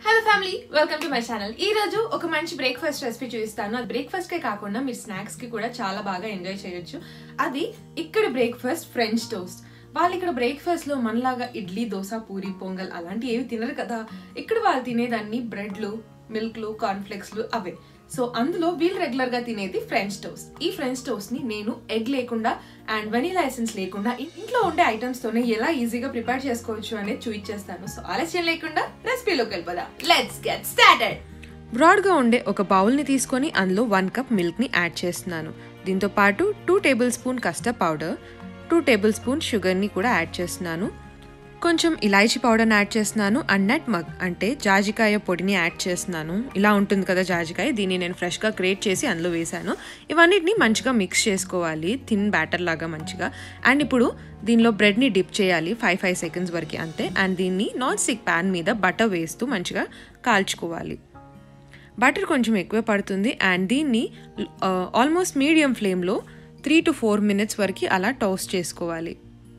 hello family welcome to my channel ఈ రోజు ఒక మంచి బ్రేక్ఫాస్ట్ రెసిపీ చూపిస్తాను అది బ్రేక్ఫాస్ట్ కే కాకుండా మీరు స్నాక్స్ కి కూడా చాలా బాగా ఎంజాయ్ చేయొచ్చు అది ఇక్కడ బ్రేక్ఫాస్ట్ ఫ్రెంచ్ టోస్ట్ వాళ్ళు ఇక్కడ బ్రేక్ఫాస్ట్ లో మనలాగా ఇడ్లీ దోశ పూరి పొంగల్ అలాంటి ఏవి తినరు కదా ఇక్కడ వాళ్ళు తినేదాన్ని బ్రెడ్లు మిల్క్లు కార్న్ఫ్లెక్స్లు అవే సో అందులో వీళ్ళు రెగ్యులర్ గా తినేది ఫ్రెంచ్ టోస్ట్ ఈ ఫ్రెంచ్ టోస్ట్ ని నేను ఎగ్ లేకుండా అండ్ వెనీలా ఎసెన్స్ లేకుండా ఇంట్లో ఉండే ఐటమ్స్ తోనే ఎలా ఈజీగా ప్రిపేర్ చేసుకోవచ్చు అనేది చూపించేస్తాను సో ఆలస్యం లేకుండా రెసిపీలోకి వెళ్ళిపోదాం లెట్స్ గెట్ స్టార్టెడ్ బ్రాడ్గా ఉండే ఒక బౌల్ని తీసుకొని అందులో వన్ కప్ మిల్క్ని యాడ్ చేస్తున్నాను దీంతో పాటు two tablespoon custard powder two tablespoon షుగర్ని కూడా యాడ్ చేస్తున్నాను కొంచెం ఇలాచీ పౌడర్ని యాడ్ చేస్తున్నాను అండ్ నట్ మగ్ అంటే జాజికాయ పొడిని యాడ్ చేస్తున్నాను ఇలా ఉంటుంది కదా జాజికాయ దీన్ని నేను ఫ్రెష్గా క్రియేట్ చేసి అందులో వేశాను ఇవన్నిటిని మంచిగా మిక్స్ చేసుకోవాలి థిన్ బ్యాటర్ లాగా మంచిగా అండ్ ఇప్పుడు దీనిలో బ్రెడ్ని డిప్ చేయాలి ఫైవ్ ఫైవ్ సెకండ్స్ వరకు అంతే అండ్ దీన్ని నాన్ స్టిక్ ప్యాన్ మీద బటర్ వేస్తూ మంచిగా కాల్చుకోవాలి బటర్ కొంచెం ఎక్కువ పడుతుంది అండ్ దీన్ని ఆల్మోస్ట్ మీడియం ఫ్లేమ్లో త్రీ టు ఫోర్ మినిట్స్ వరకు అలా టోస్ట్ చేసుకోవాలి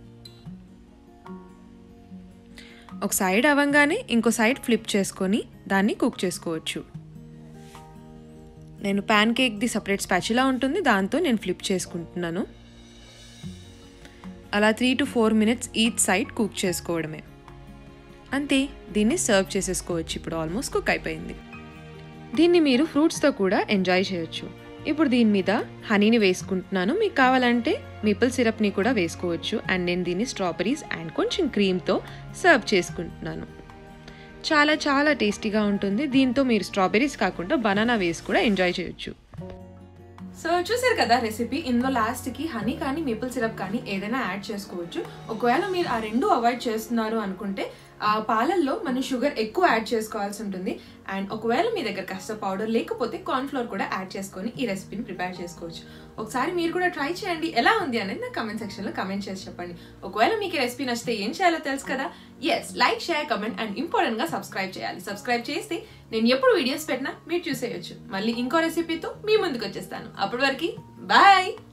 ఒక సైడ్ అవ్వగానే ఇంకో సైడ్ ఫ్లిప్ చేసుకొని దాన్ని కుక్ చేసుకోవచ్చు నేను ప్యాన్ కేక్ది సపరేట్ స్పాచులా ఉంటుంది దాంతో నేను ఫ్లిప్ చేసుకుంటున్నాను అలా three to four minutes each side cook చేసుకోవడమే అంతే దీన్ని సర్వ్ చేసేసుకోవచ్చు ఇప్పుడు ఆల్మోస్ట్ కుక్ అయిపోయింది దీన్ని మీరు ఫ్రూట్స్తో కూడా ఎంజాయ్ చేయొచ్చు ఇప్పుడు దీని మీద హనీని వేసుకుంటున్నాను మీకు కావాలంటే మిపుల్ సిరప్ని కూడా వేసుకోవచ్చు అండ్ నేను దీన్ని స్ట్రాబెరీస్ అండ్ కొంచెం క్రీమ్తో సర్వ్ చేసుకుంటున్నాను చాలా చాలా టేస్టీగా ఉంటుంది దీంతో మీరు స్ట్రాబెరీస్ కాకుండా బనానా వేసి కూడా ఎంజాయ్ చేయొచ్చు సో చూసారు కదా రెసిపీ ఇందులో లాస్ట్ కి హనీ కానీ మేపుల్ సిరప్ కానీ ఏదైనా యాడ్ చేసుకోవచ్చు ఒకవేళ మీరు ఆ రెండు అవాయిడ్ చేస్తున్నారు అనుకుంటే ఆ పాలల్లో మనం షుగర్ ఎక్కువ యాడ్ చేసుకోవాల్సి ఉంటుంది అండ్ ఒకవేళ మీ దగ్గర కస్టర్డ్ పౌడర్ లేకపోతే కార్న్ ఫ్లోర్ కూడా యాడ్ చేసుకొని ఈ రెసిపీని ప్రిపేర్ చేసుకోవచ్చు ఒకసారి మీరు కూడా ట్రై చేయండి ఎలా ఉంది అనేది నా కమెంట్ సెక్షన్ లో కమెంట్ చేసి చెప్పండి ఒకవేళ మీకు ఈ రెసిపీ నచ్చితే ఏం చేయాలో తెలుసు కదా yes like share comment and important గా సబ్స్క్రైబ్ చేయాలి సబ్స్క్రైబ్ చేస్తే నేను ఎప్పుడు వీడియోస్ పెట్టినా మీరు చూసేయచ్చు మళ్ళీ ఇంకో రెసిపీతో మీ ముందుకు వచ్చేస్తాను అప్పటి వరకు బాయ్